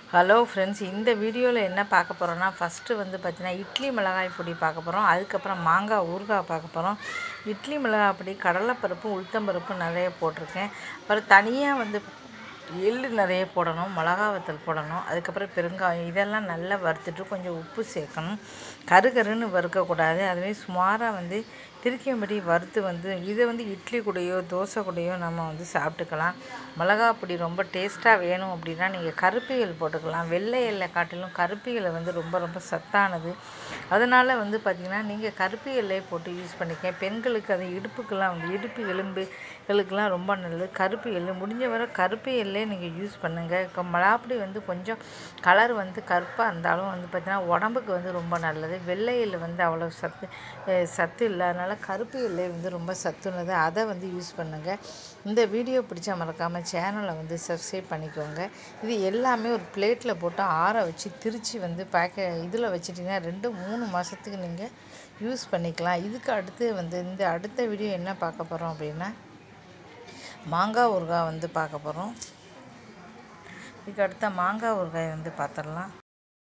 hello friends இந்த வீடியோவில் என்ன பார்க்க போகிறோன்னா ஃபஸ்ட்டு வந்து பார்த்திங்கன்னா இட்லி மிளகாய் பொடி பார்க்க போகிறோம் அதுக்கப்புறம் மாங்காய் ஊறுகாய் பார்க்க போகிறோம் இட்லி மிளகாய் பொடி கடலைப்பருப்பு உளுத்தம்பருப்பு நிறைய போட்டிருக்கேன் அப்புறம் தனியாக வந்து எள்ளு நிறைய போடணும் மிளகா வத்தல் போடணும் அதுக்கப்புறம் பெருங்காயம் இதெல்லாம் நல்லா வறுத்துட்டு கொஞ்சம் உப்பு சேர்க்கணும் கருகருன்னு வறுக்கக்கூடாது அதுவே சுமாராக வந்து திருக்கியம்படி வறுத்து வந்து இதை வந்து இட்லி கூடயோ தோசை கூடயோ நம்ம வந்து சாப்பிட்டுக்கலாம் மிளகா பொடி ரொம்ப டேஸ்ட்டாக வேணும் அப்படின்னா நீங்கள் கருப்பிகள் போட்டுக்கலாம் வெள்ளை எல்லை காட்டிலும் கருப்பிகளை வந்து ரொம்ப ரொம்ப சத்தானது அதனால் வந்து பார்த்திங்கன்னா நீங்கள் கருப்பி எல்லையை போட்டு யூஸ் பண்ணிக்க பெண்களுக்கு அது இடுப்புக்கெல்லாம் வந்து இடுப்பு எலும்புகளுக்கெல்லாம் ரொம்ப நல்லது கருப்பு எள்ளு முடிஞ்ச வரை கருப்பு எல்லே நீங்கள் யூஸ் பண்ணுங்கள் இப்போ மிளகாப்பொடி வந்து கொஞ்சம் கலர் வந்து கருப்பாக இருந்தாலும் வந்து பார்த்திங்கன்னா உடம்புக்கு வந்து ரொம்ப நல்லது வெள்ளை எள்ளு வந்து அவ்வளோ சத்து அஹ் சத்து இல்லை அதனால் கருப்பு எல்லை வந்து ரொம்ப சத்துள்ளது அதை வந்து யூஸ் பண்ணுங்கள் இந்த வீடியோ பிடிச்சா மறக்காமல் சேனலை வந்து சப்ஸ்கிரைப் பண்ணிக்கோங்க இது எல்லாமே ஒரு பிளேட்டில் போட்டு ஆற வச்சு திரித்து வந்து பேக்கெ இதில் வச்சிட்டிங்கன்னா ரெண்டு மூணு மாதத்துக்கு நீங்கள் யூஸ் பண்ணிக்கலாம் இதுக்கு அடுத்து வந்து இந்த அடுத்த வீடியோ என்ன பார்க்க போகிறோம் அப்படின்னா மாங்காய் ஊறுகாய் வந்து பார்க்க போகிறோம் இதுக்கு அடுத்த மாங்காய் ஊறுகாய் வந்து பார்த்துடலாம்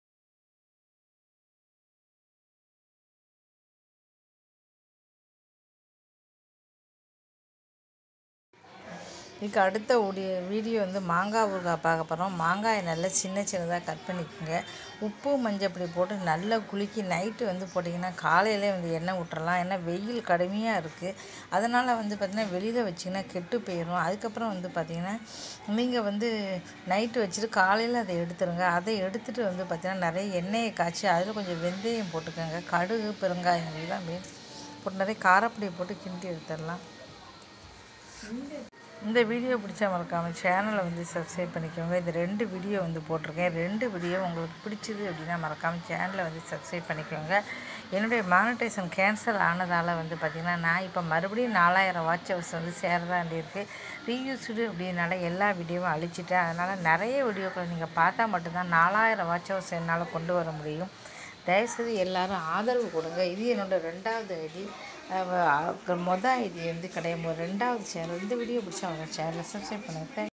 இதுக்கு அடுத்த உடைய வீடியோ வந்து மாங்காய் ஊறுகாய் பார்க்க போகிறோம் மாங்காயை நல்லா சின்ன சின்னதாக கட் பண்ணிக்கோங்க உப்பு மஞ்சள் பொடி போட்டு நல்லா குலுக்கி நைட்டு வந்து போட்டிங்கன்னா காலையிலே வந்து எண்ணெய் விட்டுறலாம் ஏன்னா வெயில் கடுமையாக இருக்குது அதனால் வந்து பார்த்திங்கன்னா வெளியில் வச்சிங்கன்னா கெட்டு போயிடும் அதுக்கப்புறம் வந்து பார்த்திங்கன்னா நீங்கள் வந்து நைட்டு வச்சுட்டு காலையில் அதை எடுத்துருங்க அதை எடுத்துகிட்டு வந்து பார்த்திங்கன்னா நிறைய எண்ணெயை காய்ச்சி அதில் கொஞ்சம் வெந்தயம் போட்டுக்கோங்க கடுகு பெருங்காயம் இதெல்லாம் போட்டு நிறைய காரப்பொடி போட்டு கிண்டி எடுத்துடலாம் இந்த வீடியோ பிடிச்சா மறக்காமல் சேனலை வந்து சப்ஸ்கிரைப் பண்ணிக்கோங்க இந்த ரெண்டு வீடியோ வந்து போட்டிருக்கேன் ரெண்டு வீடியோ உங்களுக்கு பிடிச்சிது அப்படின்னா மறக்காமல் சேனலை வந்து சப்ஸ்கிரைப் பண்ணிக்கோங்க என்னுடைய மானிட்டைசன் கேன்சல் ஆனதால் வந்து பார்த்திங்கன்னா நான் இப்போ மறுபடியும் நாலாயிரம் வாட்ச் ஹவர்ஸ் வந்து சேரதா இருக்குது ரீயூஸ்டு அப்படின்னால எல்லா வீடியோவும் அழிச்சிட்டேன் அதனால் நிறைய வீடியோக்களை நீங்கள் பார்த்தா மட்டும்தான் நாலாயிரம் வாட்ச் ஹவர்ஸ் என்னால் கொண்டு வர முடியும் தயவுசெய்து எல்லாரும் ஆதரவு கொடுங்க இது என்னோடய ரெண்டாவது ஐடி மொதல் ஐடி வந்து கிடையாது ரெண்டாவது சேனல் இந்த வீடியோ பிடிச்சா அவங்க சேனலை சப்ஸ்கிரைப் பண்ணுங்கள்